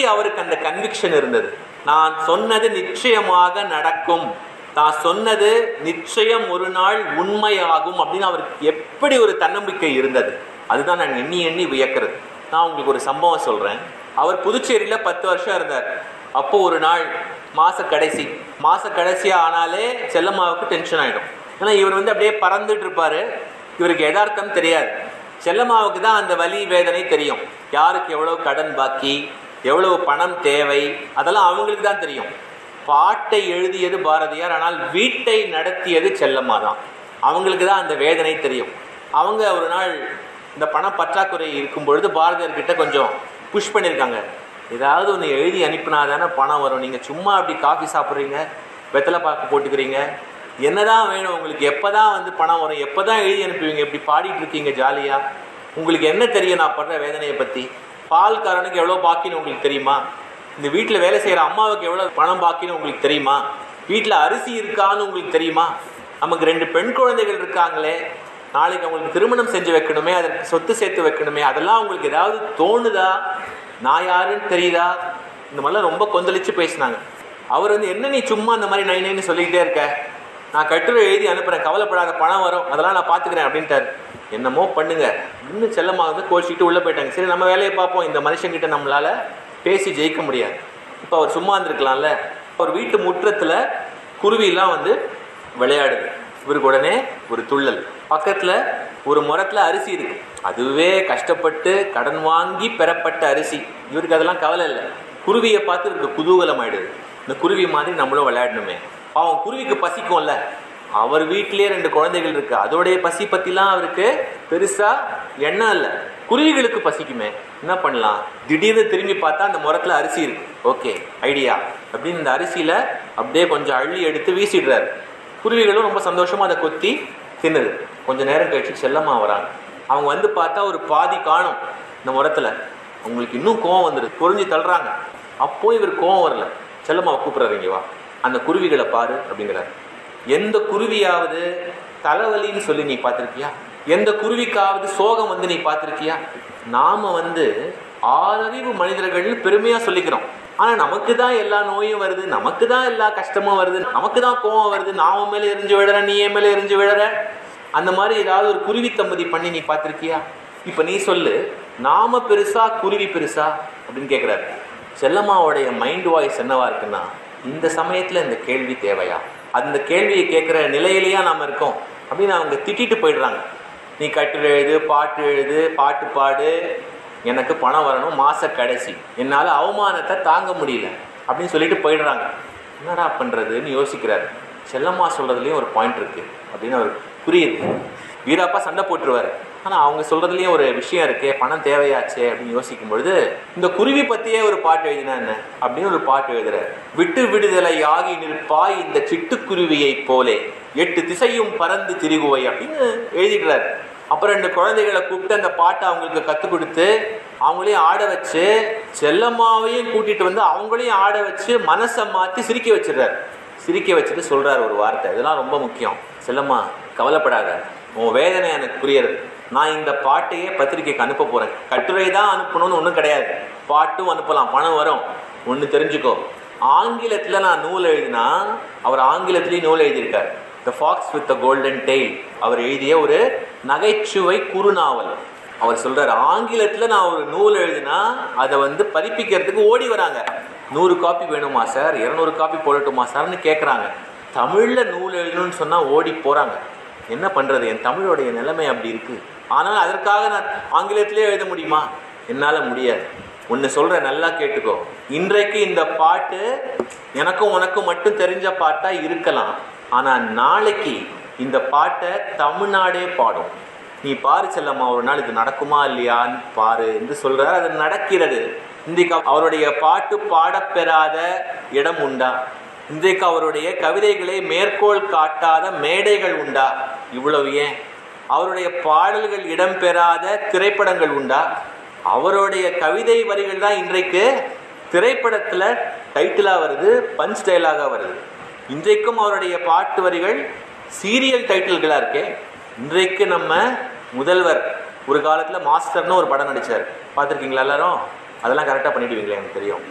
அவருக்கு அந்த கன்விக்ஷன் இருந்தது நான் சொன்னது நிச்சயமாக நடக்கும் நான் சொன்னது நிச்சயம் ஒரு நாள் உண்மையாகும் அப்படின்னு அவருக்கு எப்படி ஒரு தன்னம்பிக்கை இருந்தது அதுதான் நான் எண்ணி எண்ணி வியக்கிறது நான் உங்களுக்கு ஒரு சம்பவம் சொல்றேன் அவர் புதுச்சேரியில பத்து வருஷம் இருந்தார் அப்போ ஒரு நாள் மாச கடைசி மாச கடைசியா ஆனாலே செல்லம்மாவுக்கு டென்ஷன் ஆயிடும் ஏன்னா இவர் வந்து அப்படியே பறந்துட்டு இருப்பாரு இவருக்கு யதார்த்தம் தெரியாது செல்லம்மாவுக்கு தான் அந்த வலி வேதனை தெரியும் யாருக்கு எவ்வளவு கடன் பாக்கி எவ்வளவு பணம் தேவை அதெல்லாம் அவங்களுக்கு தான் தெரியும் பாட்டை எழுதியது பாரதியார் ஆனால் வீட்டை நடத்தியது செல்லம்மா தான் அவங்களுக்கு தான் அந்த வேதனை தெரியும் அவங்க ஒரு நாள் இந்த பண பற்றாக்குறை இருக்கும் பொழுது பாரதியார் கிட்ட கொஞ்சம் புஷ் பண்ணியிருக்காங்க ஏதாவது ஒன்று எழுதி அனுப்பினா தானே பணம் வரும் நீங்கள் சும்மா அப்படி காஃபி சாப்பிட்றீங்க வெத்தலை பாக்கு போட்டுக்கிறீங்க என்னதான் வேணும் உங்களுக்கு எப்பதான் வந்து பணம் வரும் எப்பதான் எழுதி அனுப்புவீங்க இப்படி பாடிட்டு இருக்கீங்க ஜாலியா உங்களுக்கு என்ன தெரியும் நான் படுற வேதனையை பத்தி பால்காரனுக்கு எவ்வளவு பாக்கின்னு உங்களுக்கு தெரியுமா இந்த வீட்டில் வேலை செய்யற அம்மாவுக்கு எவ்வளவு பணம் பாக்கின்னு உங்களுக்கு தெரியுமா வீட்டில் அரிசி இருக்கான்னு உங்களுக்கு தெரியுமா நமக்கு ரெண்டு பெண் குழந்தைகள் இருக்காங்களே நாளைக்கு அவங்களுக்கு திருமணம் செஞ்சு வைக்கணுமே அதற்கு சொத்து சேர்த்து வைக்கணுமே அதெல்லாம் உங்களுக்கு ஏதாவது தோணுதா நான் யாருன்னு தெரியுதா இந்த மாதிரிலாம் ரொம்ப கொந்தளிச்சு பேசினாங்க அவர் வந்து என்ன நீ சும்மா இந்த மாதிரி நை நைன்னு சொல்லிக்கிட்டே இருக்க நான் கட்டுரை எழுதி அனுப்புறேன் கவலைப்படாத பணம் வரும் அதெல்லாம் நான் பார்த்துக்கிறேன் அப்படின்ட்டாரு என்னமோ பண்ணுங்க இன்னும் செல்லமாக வந்து கோச்சிக்கிட்டு உள்ளே போயிட்டாங்க சரி நம்ம வேலையை பார்ப்போம் இந்த மனுஷங்கிட்ட நம்மளால பேசி ஜெயிக்க முடியாது இப்போ அவர் சும்மா இருந்திருக்கலாம்ல அவர் வீட்டு முற்றத்தில் குருவிலாம் வந்து விளையாடுது இவருக்கு உடனே ஒரு துள்ளல் பக்கத்தில் ஒரு முரத்தில் அரிசி இருக்கு அதுவே கஷ்டப்பட்டு கடன் வாங்கி பெறப்பட்ட அரிசி இவருக்கு அதெல்லாம் கவலை இல்லை குருவியை பார்த்து இவருக்கு குதூகலம் ஆயிடுது இந்த குருவி மாதிரி நம்மளும் விளையாடணுமே அவன் குருவிக்கு பசிக்கும்ல அவர் வீட்டிலேயே ரெண்டு குழந்தைகள் இருக்கு அதோடைய பசி பத்திலாம் அவருக்கு பெருசா எண்ணம் இல்லை குருவிகளுக்கு பசிக்குமே என்ன பண்ணலாம் திடீர்னு திரும்பி பார்த்தா அந்த முரத்துல அரிசி இருக்கு ஓகே ஐடியா அப்படின்னு இந்த அரிசியில அப்படியே கொஞ்சம் அள்ளி எடுத்து வீசிடுறாரு குருவிகளும் ரொம்ப சந்தோஷமா அதை கொத்தி தின்னுது கொஞ்ச நேரம் கழிச்சு செல்லமா வராங்க அவங்க வந்து பார்த்தா ஒரு பாதி காணும் இந்த முரத்துல அவங்களுக்கு இன்னும் கோவம் வந்துடுது புரிஞ்சு தள்ளுறாங்க அப்போ இவர் கோவம் வரல செல்லம்மாவை கூப்பிடுறாரு இங்க வா அந்த குருவிகளை பாரு அப்படிங்கிறாரு எந்த குருவியாவது தலைவலின்னு சொல்லி நீ பார்த்திருக்கியா எந்த குருவிக்காவது சோகம் வந்து நீ பார்த்திருக்கியா நாம வந்து ஆறறிவு மனிதர்கள்னு பெருமையா சொல்லிக்கிறோம் ஆனா நமக்கு தான் எல்லா நோயும் வருது நமக்கு தான் எல்லா கஷ்டமும் வருது நமக்கு தான் கோவம் வருது நான் உன் மேல எரிஞ்சு விழற நீ என் மேல எரிஞ்சு விழற அந்த மாதிரி ஏதாவது ஒரு குருவி தம்பதி பண்ணி நீ பார்த்திருக்கியா இப்ப நீ சொல்லு நாம பெருசா குருவி பெருசா அப்படின்னு கேக்குறாரு செல்லம்மாவுடைய மைண்ட் வாய்ஸ் என்னவா இருக்குன்னா இந்த சமயத்துல இந்த கேள்வி தேவையா அந்த கேள்வியை கேட்குற நிலையிலேயா நாம இருக்கோம் அப்படின்னு அவங்க திட்டிட்டு போயிடுறாங்க நீ கட்டுரை எழுது பாட்டு எழுது பாட்டு பாடு எனக்கு பணம் வரணும் மாச கடைசி என்னால் அவமானத்தை தாங்க முடியல அப்படின்னு சொல்லிட்டு போயிடுறாங்க என்னடா பண்றதுன்னு யோசிக்கிறாரு செல்லம்மா சொல்றதுலயும் ஒரு பாயிண்ட் இருக்கு அப்படின்னு அவர் புரியுது வீராப்பா சண்டை போட்டுருவாரு ஆனா அவங்க சொல்றதுலயும் ஒரு விஷயம் இருக்கே பணம் தேவையாச்சே அப்படின்னு யோசிக்கும் பொழுது இந்த குருவி பத்தியே ஒரு பாட்டு எழுதினா என்ன அப்படின்னு ஒரு பாட்டு எழுதுறாரு விட்டு விடுதலை ஆகி நிற்பாய் இந்த சிட்டுக்குருவியை போலே எட்டு திசையும் பறந்து திரிகுவை அப்படின்னு எழுதிடுறாரு அப்புறம் ரெண்டு குழந்தைகளை கூப்பிட்டு அந்த பாட்டை அவங்களுக்கு கற்றுக் கொடுத்து அவங்களையும் ஆட வச்சு செல்லம்மாவையும் கூட்டிட்டு வந்து அவங்களையும் ஆட வச்சு மனசை மாற்றி சிரிக்க வச்சிடுறாரு சிரிக்க வச்சுட்டு சொல்றாரு ஒரு வார்த்தை இதெல்லாம் ரொம்ப முக்கியம் செல்லம்மா கவலைப்படாத உன் வேதனை எனக்கு புரியுறது நான் இந்த பாட்டையே பத்திரிக்கைக்கு அனுப்ப போறேன் கட்டுரை தான் அனுப்பணும்னு ஒன்றும் கிடையாது பாட்டும் அனுப்பலாம் பணம் வரும் ஒன்று தெரிஞ்சுக்கோ ஆங்கிலத்துல நான் நூல் எழுதினா அவர் ஆங்கிலத்திலேயும் நூல் எழுதியிருக்காரு the fox with the golden tail அவர் எழுதிய ஒரு நகைச்சுவை குறுநாவல் அவர் சொல்றாரு ஆங்கிலத்துல நான் ஒரு நூல் எழுதினா அதை வந்து பதிப்பிக்கிறதுக்கு ஓடி வராங்க நூறு காப்பி வேணுமா சார் இருநூறு காப்பி போடட்டுமா சார்னு கேட்குறாங்க தமிழ்ல நூல் எழுதணும்னு சொன்னா ஓடி போறாங்க என்ன பண்றது என் தமிழோடைய நிலைமை அப்படி இருக்கு ஆனால் அதற்காக நான் ஆங்கிலத்திலே எழுத முடியுமா என்னால முடியாது ஒன்று சொல்றேன் நல்லா கேட்டுக்கோ இன்றைக்கு இந்த பாட்டு எனக்கும் உனக்கும் மட்டும் தெரிஞ்ச பாட்டா இருக்கலாம் ஆனா நாளைக்கு இந்த பாட்டை தமிழ்நாடே பாடும் நீ பாரு செல்லம்மா ஒரு நாள் இது நடக்குமா இல்லையான்னு பாரு என்று சொல்றாரு அது நடக்கிறது இன்றைக்கு அவருடைய பாட்டு பாடப்பெறாத இடம் உண்டா இன்றைக்கு அவருடைய கவிதைகளை மேற்கோள் காட்டாத மேடைகள் உண்டா இவ்வளவு ஏன் அவருடைய பாடல்கள் இடம்பெறாத திரைப்படங்கள் உண்டா அவருடைய கவிதை வரிகள் தான் இன்றைக்கு திரைப்படத்துல டைட்டிலா வருது பஞ்ச் டைலாகா வருது இன்றைக்கும் அவருடைய பாட்டு வரிகள் சீரியல் டைட்டில்களா இருக்கே இன்றைக்கு நம்ம முதல்வர் ஒரு காலத்துல மாஸ்டர்னு ஒரு படம் நடிச்சார் பார்த்துருக்கீங்களா எல்லாரும் அதெல்லாம் கரெக்டாக பண்ணிடுவீங்களே எனக்கு தெரியும்